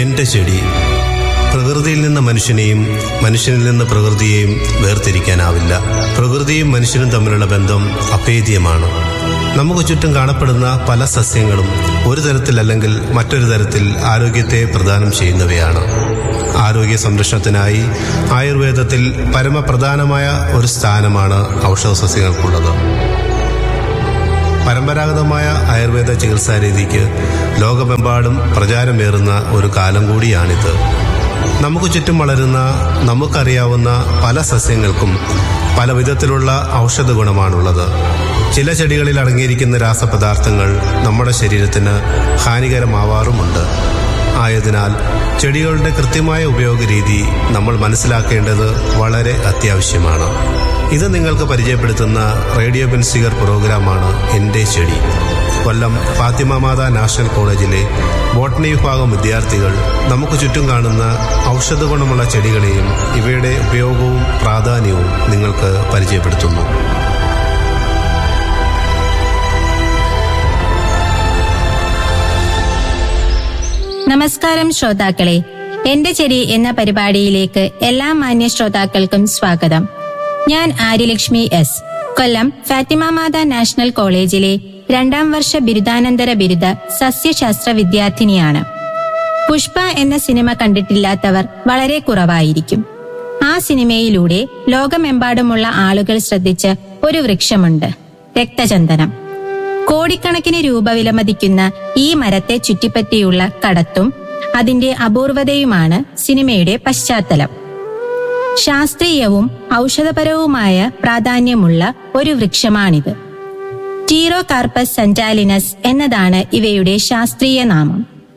എന്റെ ചെടി പ്രകൃതിയിൽ നിന്ന് മനുഷ്യനെയും മനുഷ്യനിൽ നിന്ന് പ്രകൃതിയെയും വേർതിരിക്കാനാവില്ല പ്രകൃതിയും മനുഷ്യനും തമ്മിലുള്ള ബന്ധം അഭേദ്യമാണ് നമുക്ക് ചുറ്റും കാണപ്പെടുന്ന പല സസ്യങ്ങളും ഒരു തരത്തിലല്ലെങ്കിൽ മറ്റൊരു തരത്തിൽ ആരോഗ്യത്തെ പ്രദാനം ചെയ്യുന്നവയാണ് ആരോഗ്യ സംരക്ഷണത്തിനായി ആയുർവേദത്തിൽ പരമപ്രധാനമായ ഒരു സ്ഥാനമാണ് ഔഷധ സസ്യങ്ങൾക്കുള്ളത് പരമ്പരാഗതമായ ആയുർവേദ ചികിത്സാ രീതിക്ക് ലോകമെമ്പാടും പ്രചാരമേറുന്ന ഒരു കാലം കൂടിയാണിത് നമുക്ക് ചുറ്റും വളരുന്ന നമുക്കറിയാവുന്ന പല സസ്യങ്ങൾക്കും പല വിധത്തിലുള്ള ഔഷധ ഗുണമാണുള്ളത് ചില ചെടികളിൽ അടങ്ങിയിരിക്കുന്ന രാസപദാർത്ഥങ്ങൾ നമ്മുടെ ശരീരത്തിന് ഹാനികരമാവാറുമുണ്ട് ആയതിനാൽ ചെടികളുടെ കൃത്യമായ ഉപയോഗ രീതി നമ്മൾ മനസ്സിലാക്കേണ്ടത് വളരെ അത്യാവശ്യമാണ് ഇത് നിങ്ങൾക്ക് പരിചയപ്പെടുത്തുന്ന റേഡിയോ ബെൻസിഗർ പ്രോഗ്രാമാണ് എൻ്റെ ചെടി കൊല്ലം ഫാത്തിമ മാതാ നാഷണൽ കോളേജിലെ ബോട്ടണി വിഭാഗം വിദ്യാർത്ഥികൾ നമുക്ക് ചുറ്റും കാണുന്ന ഔഷധ ഗുണമുള്ള ചെടികളെയും ഇവയുടെ ഉപയോഗവും പ്രാധാന്യവും നിങ്ങൾക്ക് പരിചയപ്പെടുത്തുന്നു നമസ്കാരം ശ്രോതാക്കളെ എന്റെ ചെടി എന്ന പരിപാടിയിലേക്ക് എല്ലാ മാന്യ ശ്രോതാക്കൾക്കും സ്വാഗതം ഞാൻ ആര്യലക്ഷ്മി എസ് കൊല്ലം ഫാത്തിമ മാതാ നാഷണൽ കോളേജിലെ രണ്ടാം വർഷ ബിരുദാനന്തര ബിരുദ സസ്യശാസ്ത്ര വിദ്യാർത്ഥിനിയാണ് പുഷ്പ എന്ന സിനിമ കണ്ടിട്ടില്ലാത്തവർ വളരെ കുറവായിരിക്കും ആ സിനിമയിലൂടെ ലോകമെമ്പാടുമുള്ള ആളുകൾ ശ്രദ്ധിച്ച ഒരു വൃക്ഷമുണ്ട് രക്തചന്ദനം കോടിക്കണക്കിന് രൂപ വിലമതിക്കുന്ന ഈ മരത്തെ ചുറ്റിപ്പറ്റിയുള്ള കടത്തും അതിന്റെ അപൂർവതയുമാണ് സിനിമയുടെ പശ്ചാത്തലം ശാസ്ത്രീയവും ഔഷധപരവുമായ പ്രാധാന്യമുള്ള ഒരു വൃക്ഷമാണിത് ടീറോ കാർപ്പസ് സഞ്ചാലിനസ് എന്നതാണ് ഇവയുടെ ശാസ്ത്രീയ നാമം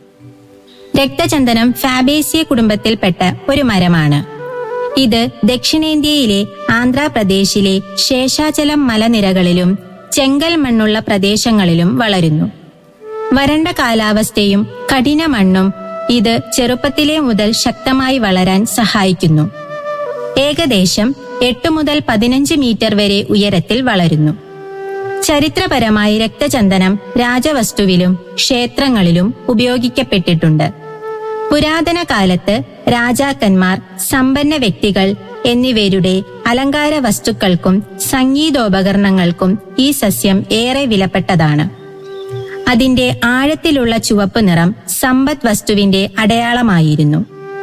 രക്തചന്ദനം ഫാബേസിയ കുടുംബത്തിൽപ്പെട്ട ഒരു മരമാണ് ഇത് ദക്ഷിണേന്ത്യയിലെ ആന്ധ്രാപ്രദേശിലെ ശേഷാചലം മലനിരകളിലും ചെങ്കൽ മണ്ണുള്ള പ്രദേശങ്ങളിലും വളരുന്നു വരണ്ട കാലാവസ്ഥയും കഠിന മണ്ണും ഇത് ചെറുപ്പത്തിലെ മുതൽ ശക്തമായി വളരാൻ സഹായിക്കുന്നു ഏകദേശം എട്ട് മുതൽ പതിനഞ്ച് മീറ്റർ വരെ ഉയരത്തിൽ വളരുന്നു ചരിത്രപരമായി രക്തചന്ദനം രാജവസ്തുവിലും ക്ഷേത്രങ്ങളിലും ഉപയോഗിക്കപ്പെട്ടിട്ടുണ്ട് പുരാതന കാലത്ത് രാജാക്കന്മാർ സമ്പന്ന വ്യക്തികൾ എന്നിവരുടെ അലങ്കാര വസ്തുക്കൾക്കും സംഗീതോപകരണങ്ങൾക്കും ഈ സസ്യം ഏറെ വിലപ്പെട്ടതാണ് അതിന്റെ ആഴത്തിലുള്ള ചുവപ്പ് നിറം സമ്പദ് വസ്തുവിന്റെ അടയാളമായിരുന്നു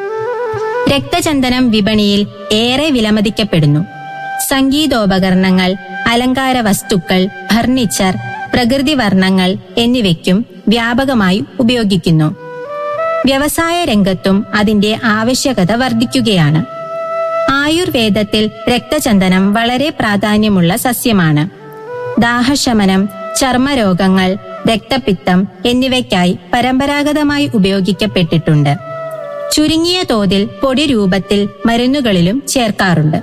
രക്തചന്ദനം വിപണിയിൽ ഏറെ വിലമതിക്കപ്പെടുന്നു സംഗീതോപകരണങ്ങൾ അലങ്കാര വസ്തുക്കൾ ഫർണിച്ചർ പ്രകൃതി വർണ്ണങ്ങൾ എന്നിവയ്ക്കും വ്യാപകമായി ഉപയോഗിക്കുന്നു വ്യവസായ രംഗത്തും അതിന്റെ ആവശ്യകത വർദ്ധിക്കുകയാണ് ആയുർവേദത്തിൽ രക്തചന്ദനം വളരെ പ്രാധാന്യമുള്ള സസ്യമാണ് ദാഹശമനം ചർമ്മരോഗങ്ങൾ രക്തപിത്തം എന്നിവയ്ക്കായി പരമ്പരാഗതമായി ഉപയോഗിക്കപ്പെട്ടിട്ടുണ്ട് ചുരുങ്ങിയ തോതിൽ പൊടി രൂപത്തിൽ മരുന്നുകളിലും ചേർക്കാറുണ്ട്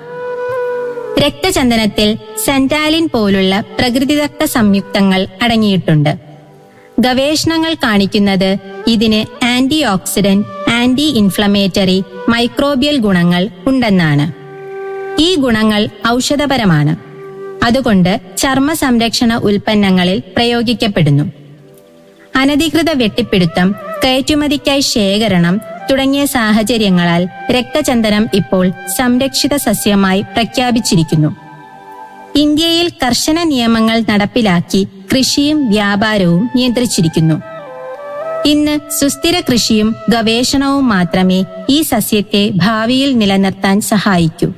രക്തചന്ദനത്തിൽ സെന്റാലിൻ പോലുള്ള പ്രകൃതിദത്ത സംയുക്തങ്ങൾ അടങ്ങിയിട്ടുണ്ട് ഗവേഷണങ്ങൾ കാണിക്കുന്നത് ഇതിന് antioxidant anti inflammatory microbial ഗുണങ്ങൾ ഉണ്ടെന്നാണ് ഈ ഗുണങ്ങൾ ഔഷധപരമാണ് അതുകൊണ്ട് ചർമ്മ സംരക്ഷണ ഉൽപ്പന്നങ്ങളിൽ പ്രയോഗിക്കപ്പെടുന്നു അനധികൃത വെട്ടിപ്പിടുത്തം കയറ്റുമതിക്കായി ശേഖരണം തുടങ്ങിയ സാഹചര്യങ്ങളാൽ രക്തചന്ദനം ഇപ്പോൾ സംരക്ഷിത സസ്യമായി പ്രഖ്യാപിച്ചിരിക്കുന്നു ഇന്ത്യയിൽ കർശന നിയമങ്ങൾ നടപ്പിലാക്കി കൃഷിയും വ്യാപാരവും നിയന്ത്രിച്ചിരിക്കുന്നു ഇന്ന് സുസ്ഥിര കൃഷിയും ഗവേഷണവും മാത്രമേ ഈ സസ്യത്തെ ഭാവിയിൽ നിലനിർത്താൻ സഹായിക്കൂ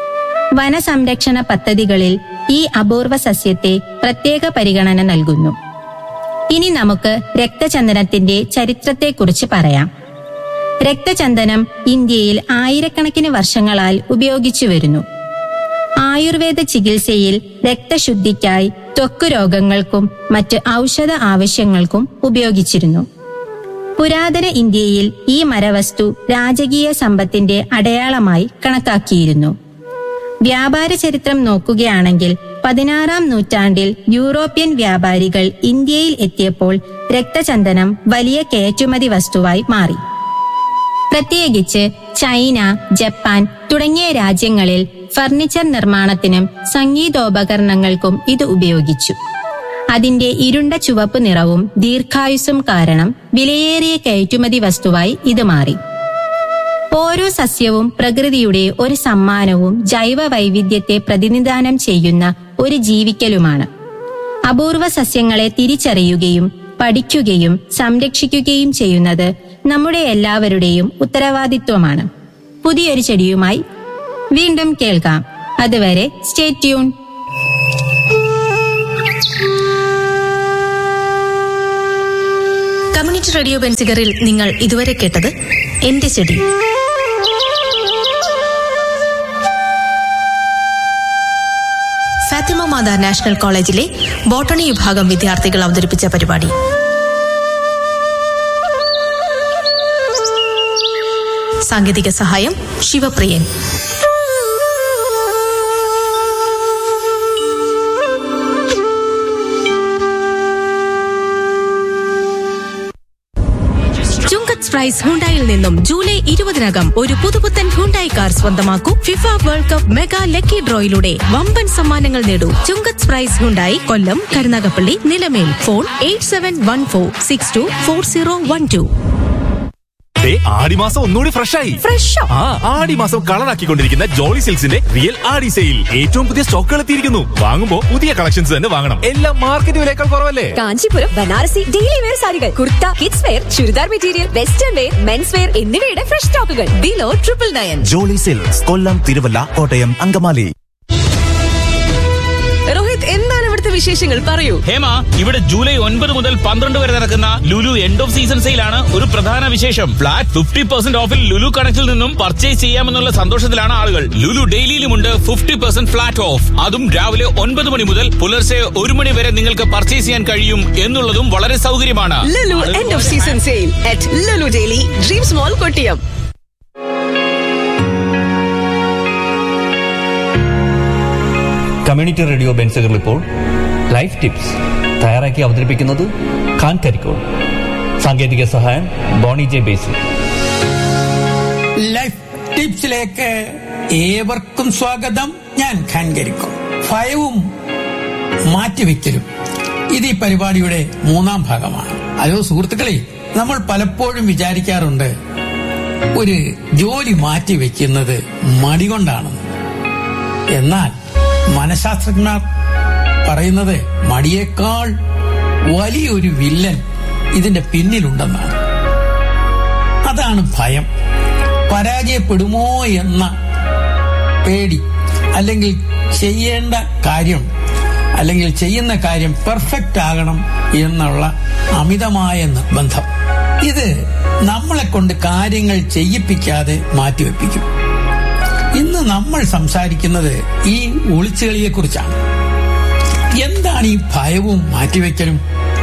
വനസംരക്ഷണ പദ്ധതികളിൽ ഈ അപൂർവ സസ്യത്തെ പ്രത്യേക പരിഗണന നൽകുന്നു ഇനി നമുക്ക് രക്തചന്ദനത്തിന്റെ ചരിത്രത്തെക്കുറിച്ച് പറയാം രക്തചന്ദനം ഇന്ത്യയിൽ ആയിരക്കണക്കിന് വർഷങ്ങളാൽ ഉപയോഗിച്ചു വരുന്നു ആയുർവേദ ചികിത്സയിൽ രക്തശുദ്ധിക്കായി ത്വക്ക് രോഗങ്ങൾക്കും മറ്റ് ഔഷധ ആവശ്യങ്ങൾക്കും ഉപയോഗിച്ചിരുന്നു പുരാതന ഇന്ത്യയിൽ ഈ മരവസ്തു രാജകീയ സമ്പത്തിന്റെ അടയാളമായി കണക്കാക്കിയിരുന്നു വ്യാപാര ചരിത്രം നോക്കുകയാണെങ്കിൽ പതിനാറാം നൂറ്റാണ്ടിൽ യൂറോപ്യൻ വ്യാപാരികൾ ഇന്ത്യയിൽ എത്തിയപ്പോൾ രക്തചന്ദനം വലിയ കയറ്റുമതി വസ്തുവായി മാറി പ്രത്യേകിച്ച് ചൈന ജപ്പാൻ തുടങ്ങിയ രാജ്യങ്ങളിൽ ഫർണിച്ചർ നിർമ്മാണത്തിനും സംഗീതോപകരണങ്ങൾക്കും ഇത് ഉപയോഗിച്ചു അതിന്റെ ഇരുണ്ട ചുവപ്പ് നിറവും ദീർഘായുസ്സും കാരണം വിലയേറിയ കയറ്റുമതി വസ്തുവായി ഇത് മാറി ഓരോ സസ്യവും പ്രകൃതിയുടെ ഒരു സമ്മാനവും ജൈവ വൈവിധ്യത്തെ പ്രതിനിധാനം ചെയ്യുന്ന ഒരു ജീവിക്കലുമാണ് അപൂർവ സസ്യങ്ങളെ തിരിച്ചറിയുകയും പഠിക്കുകയും സംരക്ഷിക്കുകയും ചെയ്യുന്നത് നമ്മുടെ എല്ലാവരുടെയും ഉത്തരവാദിത്വമാണ് പുതിയൊരു ചെടിയുമായി വീണ്ടും കേൾക്കാം അതുവരെ സ്റ്റേ ട്യൂൺ കമ്മ്യൂണിറ്റി റേഡിയോ ബെൻസിഗറിൽ നിങ്ങൾ ഇതുവരെ കേട്ടത് എന്റെ ചെടി ഫാത്തിമ മാത നാഷണൽ കോളേജിലെ ബോട്ടണി വിഭാഗം വിദ്യാർത്ഥികൾ അവതരിപ്പിച്ച പരിപാടി സാങ്കേതിക സഹായം ശിവപ്രിയൻ ചുങ്കത്ത് പ്രൈസ് ഹുണ്ടായിൽ നിന്നും ജൂലൈ ഇരുപതിനകം ഒരു പുതുപുത്തൻ ഹുണ്ടായി കാർ സ്വന്തമാക്കൂ FIFA World Cup mega lucky ഡ്രോയിലൂടെ വമ്പൻ സമ്മാനങ്ങൾ നേടൂ ചുങ്കത്ത് പ്രൈസ് Hyundai Kollam Karunagappally Nilamel phone eight seven one four six two four zero one two ദേ, ആടിമാസം ഒന്നുകൂടി ഫ്രഷ് ആയി ഫ്രഷോ ആ ആടിമാസം കളറാക്കിക്കൊണ്ടിരിക്കുന്ന ജോളി സിൽക്സിന്റെ റിയൽ ആടി സെയിൽ ഏറ്റവും പുതിയ സ്റ്റോക്കുകൾ എത്തിയിരിക്കുന്നു വാങ്ങുമ്പോ പുതിയ കളക്ഷൻസ് തന്നെ വാങ്ങണം എല്ലാം മാർക്കറ്റ് വിലയേക്കാൾ കുറവല്ലേ കാഞ്ചീപുരം ബനാറസി ഡെയിലി വെയർ സാരികൾ kurta kids wear churidar material western wear men's wear എന്നിവയുടെ ഫ്രഷ് സ്റ്റോക്കുകൾ below triple nine Jolly silks Kollam Thiruvalla Kottayam Angamaly Rohit എന്താണ് ഇവിടുത്തെ വിശേഷങ്ങൾ പറയൂ ഹേമ ഇവിടെ ജൂലൈ ഒൻപത് മുതൽ പന്ത്രണ്ട് വരെ നടക്കുന്ന ലുലു എൻഡ് ഓഫ് സീസൺ സെയിലാണ് ഒരു പ്രധാന വിശേഷം ഫ്ലാറ്റ് ഫിഫ്റ്റി പെർസെന്റ് ഓഫിൽ ലുലു കണക്റ്റിൽ നിന്നും പർച്ചേസ് ചെയ്യാമെന്നുള്ള സന്തോഷത്തിലാണ് ആളുകൾ ലുലു ഡെയിലിയിലുമുണ്ട് ഫിഫ്റ്റി പെർസെന്റ് ഫ്ലാറ്റ് ഓഫ് അതും രാവിലെ ഒൻപത് മണി മുതൽ പുലർച്ചെ ഒരു മണി വരെ നിങ്ങൾക്ക് പർച്ചേസ് ചെയ്യാൻ കഴിയും എന്നുള്ളതും വളരെ സൗകര്യമാണ് Lulu end of season sale at Lulu daily dreams mall Kottiyam community radio ബെൻസുകൾ ഇപ്പോൾ ലൈഫ് ടിപ്സ് തയ്യാറാക്കി അവതരിപ്പിക്കുന്നത് ഖാൻ കരിക്കോൾ സാങ്കേതിക സഹായം ബോണി ജെ ബേസിൽ ലൈഫ് ടിപ്സിലേക്ക് ഏവർക്കും സ്വാഗതം ഞാൻ ഖാൻ കരിക്കും ഭയവും മാറ്റിവെക്കലും ഇത് ഈ പരിപാടിയുടെ മൂന്നാം ഭാഗമാണ് ഹലോ സുഹൃത്തുക്കളെ നമ്മൾ പലപ്പോഴും വിചാരിക്കാറുണ്ട് ഒരു ജോലി മാറ്റിവെക്കുന്നത് മടി കൊണ്ടാണെന്ന് എന്നാൽ മനഃശാസ്ത്രജ്ഞർ പറയുന്നത് മടിയേക്കാൾ വലിയൊരു വില്ലൻ ഇതിന്റെ പിന്നിലുണ്ടെന്നാണ് അതാണ് ഭയം പരാജയപ്പെടുമോ എന്ന പേടി അല്ലെങ്കിൽ ചെയ്യേണ്ട കാര്യം അല്ലെങ്കിൽ ചെയ്യുന്ന കാര്യം പെർഫെക്റ്റ് ആകണം എന്നുള്ള അമിതമായ നിർബന്ധം ഇത് നമ്മളെ കൊണ്ട് കാര്യങ്ങൾ ചെയ്യിപ്പിക്കാതെ മാറ്റിവെപ്പിക്കും ഇന്ന് നമ്മൾ സംസാരിക്കുന്നത് ഈ ഒളിച്ചുകളിയെ കുറിച്ചാണ് എന്താണ് ഈ ഭയവും മാറ്റിവെക്കലും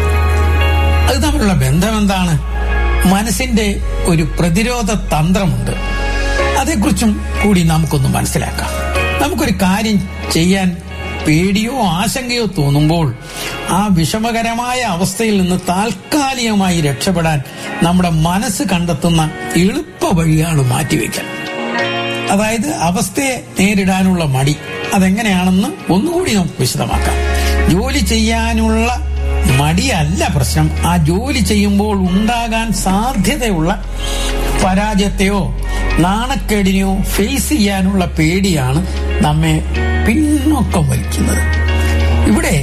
അത് തമ്മിലുള്ള ബന്ധം എന്താണ് മനസ്സിന്റെ ഒരു പ്രതിരോധ തന്ത്രമുണ്ട് അതേക്കുറിച്ചും കൂടി നമുക്കൊന്ന് മനസ്സിലാക്കാം നമുക്കൊരു കാര്യം ചെയ്യാൻ പേടിയോ ആശങ്കയോ തോന്നുമ്പോൾ ആ വിഷമകരമായ അവസ്ഥയിൽ നിന്ന് താൽക്കാലികമായി രക്ഷപ്പെടാൻ നമ്മുടെ മനസ്സ് കണ്ടെത്തുന്ന എളുപ്പ വഴിയാണ് മാറ്റിവെക്കൽ അതായത് അവസ്ഥയെ നേരിടാനുള്ള മടി അതെങ്ങനെയാണെന്ന് ഒന്നുകൂടി നമുക്ക് വിശദമാക്കാം ജോലി ചെയ്യാനുള്ള മടിയല്ല പ്രശ്നം ആ ജോലി ചെയ്യുമ്പോൾ ഉണ്ടാകാൻ സാധ്യതയുള്ള പരാജയത്തെയോ നാണക്കേടിനെയോ ഫേസ് ചെയ്യാനുള്ള പേടിയാണ് നമ്മെ പിന്നോക്കം വലിക്കുന്നത് ഇവിടെ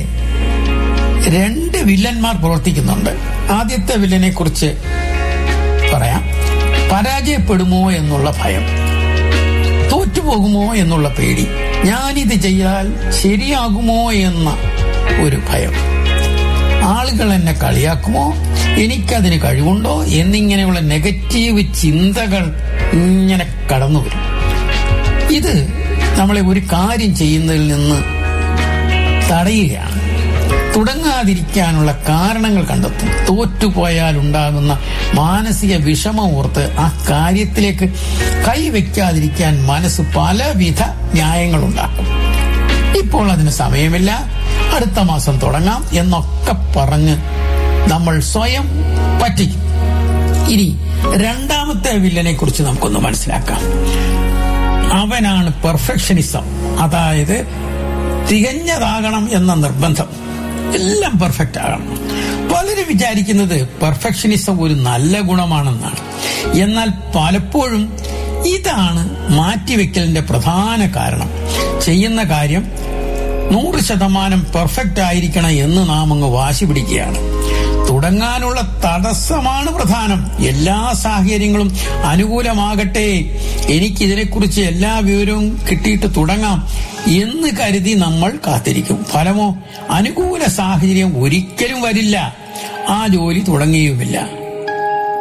രണ്ട് വില്ലന്മാർ പ്രവർത്തിക്കുന്നുണ്ട് ആദ്യത്തെ വില്ലനെ കുറിച്ച് പറയാം പരാജയപ്പെടുമോ എന്നുള്ള ഭയം തോറ്റുപോകുമോ എന്നുള്ള പേടി ഞാനിത് ചെയ്താൽ ശരിയാകുമോ എന്ന ഒരു ഭയം ആളുകൾ എന്നെ കളിയാക്കുമോ എനിക്കതിന് കഴിവുണ്ടോ എന്നിങ്ങനെയുള്ള നെഗറ്റീവ് ചിന്തകൾ ഇങ്ങനെ കടന്നു വരും ഇത് നമ്മളെ ഒരു കാര്യം ചെയ്യുന്നതിൽ നിന്ന് തടയുകയാണ് തുടങ്ങാതിരിക്കാനുള്ള കാരണങ്ങൾ കണ്ടെത്തും തോറ്റുപോയാൽ ഉണ്ടാകുന്ന മാനസിക വിഷമം ഓർത്ത് ആ കാര്യത്തിലേക്ക് കൈവയ്ക്കാതിരിക്കാൻ മനസ്സ് പലവിധ ന്യായങ്ങളുണ്ടാക്കും ഇപ്പോൾ അതിന് സമയമില്ല അടുത്ത മാസം തുടങ്ങാം എന്നൊക്കെ പറഞ്ഞ് നമ്മൾ സ്വയം പറ്റിക്കും ഇനി രണ്ടാമത്തെ വില്ലനെ കുറിച്ച് നമുക്കൊന്ന് മനസ്സിലാക്കാം അവനാണ് പെർഫെക്ഷനിസം അതായത് തികഞ്ഞതാകണം എന്ന നിർബന്ധം എല്ലാം പെർഫെക്റ്റ് ആകണം പലരും വിചാരിക്കുന്നത് പെർഫെക്ഷനിസം ഒരു നല്ല ഗുണമാണെന്നാണ് എന്നാൽ പലപ്പോഴും ഇതാണ് മാറ്റിവെക്കലിന്റെ പ്രധാന കാരണം ചെയ്യുന്ന കാര്യം നൂറ് ശതമാനം പെർഫെക്റ്റ് ആയിരിക്കണം എന്ന് നാം അങ്ങ് വാശി പിടിക്കുകയാണ് തുടങ്ങാനുള്ള തടസ്സമാണ് പ്രധാനം എല്ലാ സാഹചര്യങ്ങളും അനുകൂലമാകട്ടെ എനിക്കിതിനെക്കുറിച്ച് എല്ലാ വിവരവും കിട്ടിയിട്ട് തുടങ്ങാം എന്ന് കരുതി നമ്മൾ കാത്തിരിക്കും ഫലമോ അനുകൂല സാഹചര്യം ഒരിക്കലും വരില്ല ആ ജോലി തുടങ്ങിയുമില്ല